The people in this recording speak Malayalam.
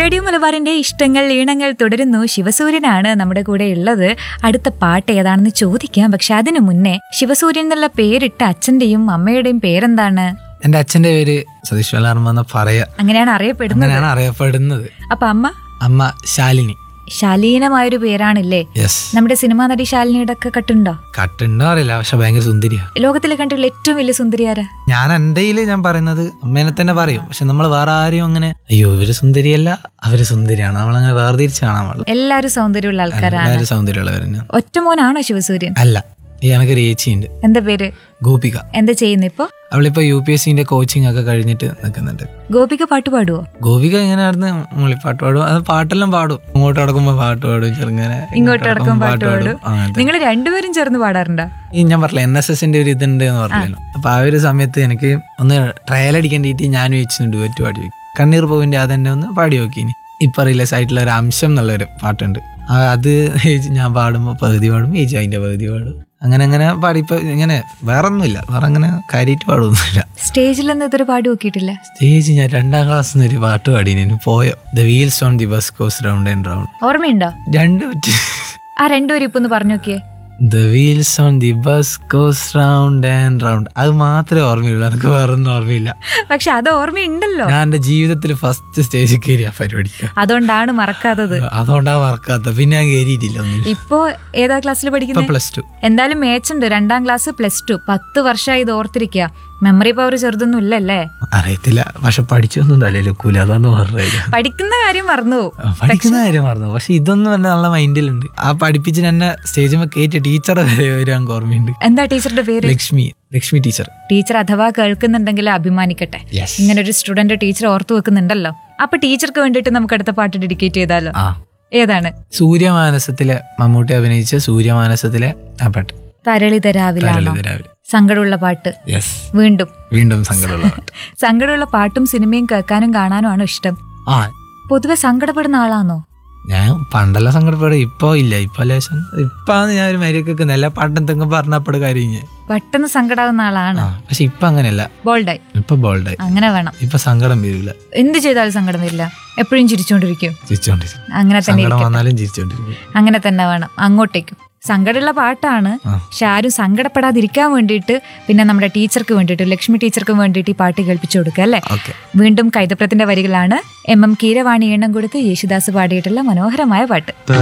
റേഡിയോ മലബാറിന്റെ ഇഷ്ടങ്ങൾ ഈണങ്ങൾ തുടരുന്നു ശിവസൂര്യനാണ് നമ്മുടെ കൂടെ ഉള്ളത് അടുത്ത പാട്ട് ഏതാണെന്ന് ചോദിക്കാം പക്ഷെ അതിനു മുന്നേ ശിവസൂര്യൻ എന്നുള്ള പേരിട്ട അച്ഛന്റെയും അമ്മയുടെയും പേരെന്താണ് എന്റെ അച്ഛന്റെ പേര് സതീഷ് വലാർമ്മ എന്ന് പറയാ അങ്ങനെയാണ് അറിയപ്പെടുന്നത് അങ്ങനെയാണ് അറിയപ്പെടുന്നത് അപ്പൊ അമ്മ അമ്മ ശാലിനി ശാലീനമായൊരു പേരാണില്ലേ യെസ് നമ്മുടെ സിനിമാ നടി ശാലിനിയുടെ ഒക്കെ കട്ടുണ്ടോ കട്ടുണ്ടോ അറിയില്ല പക്ഷെ ഭയങ്കര സുന്ദരിയാ ലോകത്തിലെ കണ്ടുള്ള ഏറ്റവും വലിയ സുന്ദരിയാരാ ഞാൻ എൻ്റെ ഞാൻ പറയുന്നത് അമ്മേനെ തന്നെ പറയും പക്ഷെ നമ്മൾ വേറെ ആരെയും അങ്ങനെ അയ്യോ ഇവര് സുന്ദരിയല്ല അവര് സുന്ദരിയാണ് നമ്മളങ്ങനെ വേർതിരിച്ച് കാണാൻ പാടില്ല എല്ലാരും സൗന്ദര്യമുള്ള ആൾക്കാരാണ് എല്ലാവരും സൗന്ദര്യമുള്ളവരെന്നെ ഒറ്റ മോനാണോ ശിവസൂര്യൻ അല്ല ഈ എനിക്കൊരു ചേച്ചിയുണ്ട് എന്താ പേര് ഗോപിക എന്താ ചെയ്യുന്നു ഇപ്പൊ അവളിപ്പോ യു പി എസ് സിന്റെ കോച്ചിങ് ഒക്കെ കഴിഞ്ഞിട്ട് നിൽക്കുന്നുണ്ട് ഗോപിക പാട്ട് പാടുവോ ഗോപിക ഇങ്ങനെ നടന്ന് മുളിപ്പാട്ട് പാടും അത് പാട്ടെല്ലാം പാടും ഇങ്ങോട്ട് നടക്കുമ്പോ പാട്ട് പാടും ചെറുങ്ങനെ ഇങ്ങോട്ട് ഇടക്കും പാട്ട് പാടും അങ്ങനത്തെ നിങ്ങൾ രണ്ടുപേരും ചേർന്ന് പാടാറുണ്ടോ ഈ ഞാൻ പറഞ്ഞില്ല എൻ എസ് എസിന്റെ ഒരു ഇതുണ്ട് എന്ന് പറഞ്ഞല്ലോ അപ്പൊ ആ ഒരു സമയത്ത് എനിക്ക് ഒന്ന് ട്രയൽ അടിക്കേണ്ടിട്ട് ഞാൻ വെച്ചിട്ടുണ്ട് ഡുവറ്റ് പാടി നോക്കി കണ്ണീർ പൂവിന്റെ അതെന്നെ ഒന്ന് പാടി നോക്കി ഇപ്പൊ റിലീസ് ആയിട്ടുള്ള ഒരു അംശം എന്നുള്ളൊരു പാട്ടുണ്ട് ആ അത് ഏച്ചി ഞാൻ പാടുമ്പോൾ പകുതി പാടും ഏച്ചി അതിന്റെ പകുതി പാടും അങ്ങനെ അങ്ങനെ പാടി ഇപ്പൊ ഇങ്ങനെ വേറെ ഒന്നുമില്ല വേറെ അങ്ങനെ കാര്യമായിട്ട് പാടൊന്നുമില്ല സ്റ്റേജിലൊന്നും ഇതൊരു പാടി നോക്കിയിട്ടില്ല സ്റ്റേജ് ഞാൻ രണ്ടാം ക്ലാസ്സിൽ നിന്ന് ഒരു പാട്ട് പാടി പോയോ the wheels on the bus goes round and round ഓർമ്മയുണ്ടോ രണ്ട് പറ്റി ആ രണ്ടുപേരും ഇപ്പൊ ഒന്ന് പറഞ്ഞു നോക്കിയേ the wheels on the bus goes round and round അത് മാത്രമേ ഓർമ്മയുള്ളൂ എനിക്ക് വേറെ ഒന്നും ഓർമ്മയില്ല പക്ഷെ അത് ഓർമ്മയുണ്ടല്ലോ ഞാൻ എന്റെ ജീവിതത്തിൽ ഫസ്റ്റ് സ്റ്റേജിൽ കയറി ആ പരിപാടിക്ക് അതുകൊണ്ടാണ് മറക്കാത്തത് അതുകൊണ്ടാ മറക്കാത്ത പിന്നെ ഞാൻ കയറിയിട്ടില്ല ഒന്നും ഇപ്പോ ഏതാ ക്ലാസ്സിൽ ഇപ്പൊ പഠിക്കുന്നത് പ്ലസ് ടു എന്തായാലും മേച്ചുണ്ട് രണ്ടാം ക്ലാസ് പ്ലസ് ടു പത്ത് വർഷമായി ഇത് ഓർത്തിരിക്കുക മെമ്മറി പവർ ചെറുതൊന്നും ഇല്ലല്ലേ അറിയത്തില്ല പക്ഷെ പഠിച്ചൊന്നും തലയിലെക്കൂല അതൊന്നും പറഞ്ഞില്ല പഠിക്കുന്ന കാര്യം മറന്നു പഠിക്കുന്ന കാര്യം മറന്നു പക്ഷെ ഇതൊന്നും എന്നെ നല്ല മൈൻഡിലുണ്ട് ആ പഠിപ്പിച്ചിട്ട് എന്നെ സ്റ്റേജിൽ കയറ്റിയ ടീച്ചറെ വരെ ഒരു എനിക്ക് ഓർമ്മയുണ്ട് എന്താ ടീച്ചറുടെ പേര് ലക്ഷ്മി ലക്ഷ്മി ടീച്ചർ ടീച്ചർ അഥവാ കേൾക്കുന്നുണ്ടെങ്കിൽ അഭിമാനിക്കട്ടെ യെസ് ഇങ്ങനെ ഒരു സ്റ്റുഡന്റ് ടീച്ചർ ഓർത്തു വെക്കുന്നുണ്ടല്ലോ അപ്പൊ ടീച്ചർക്ക് വേണ്ടിയിട്ട് നമുക്ക് അടുത്ത പാട്ട് ഡെഡിക്കേറ്റ് ചെയ്താലോ ആ ഏതാണ് സൂര്യമാനസത്തിലെ മമ്മൂട്ടി അഭിനയിച്ച സൂര്യമാനസത്തിലെ ആ പാട്ട് തരളിത രാവിലാണോ തരളിത രാവിലെ സങ്കടമുള്ള പാട്ട് യെസ് വീണ്ടും വീണ്ടും സങ്കടമുള്ള പാട്ട് സങ്കടമുള്ള പാട്ടും സിനിമയും കേൾക്കാനും കാണാനും ആണ് ഇഷ്ടം ആ പൊതുവെ സങ്കടപ്പെടുന്ന ആളാണോ ഞാൻ പണ്ടെല്ലാം സങ്കടപ്പെടും ഇപ്പൊ ഇല്ല ഇപ്പൊ ലേശം ഇപ്പാന്ന് ഞാൻ ഒരു മരിയൊക്കെ നല്ല പാട്ടം തെങ്ങും പറഞ്ഞപ്പോഴും കാര്യം ഞാൻ പെട്ടെന്ന് സങ്കടാവുന്ന ആളാണ് ആ പക്ഷെ ഇപ്പൊ അങ്ങനെയല്ല ബോൾഡായി ഇപ്പൊ ബോൾഡായി അങ്ങനെ വേണം ഇപ്പൊ സങ്കടം വരില്ല എന്ത് ചെയ്താലും സങ്കടം വരില്ല എപ്പോഴും ചിരിച്ചുകൊണ്ടിരിക്കും ചിരിച്ചോണ്ടിരിക്കും അങ്ങനെ തന്നെ സങ്കടം ഇരിക്കട്ടെ. വന്നാലും ചിരിച്ചോണ്ടിരിക്കും അങ്ങനെ തന്നെ വേണം അങ്ങോട്ടേക്കും സങ്കടമുള്ള പാട്ടാണ് ആ. പക്ഷെ ആരും സങ്കടപ്പെടാതിരിക്കാൻ വേണ്ടിയിട്ട് പിന്നെ നമ്മുടെ ടീച്ചർക്ക് വേണ്ടിയിട്ട് ലക്ഷ്മി ടീച്ചർക്ക് വേണ്ടിയിട്ട് ഈ പാട്ട് കേൾപ്പിച്ചു കൊടുക്കുക അല്ലേ ഓക്കെ വീണ്ടും കൈതപ്രത്തിന്റെ വരികളാണ് എം എം കീരവാണി എണ്ണം കൊടുത്ത് യേശുദാസ് പാടിയിട്ടുള്ള മനോഹരമായ പാട്ട്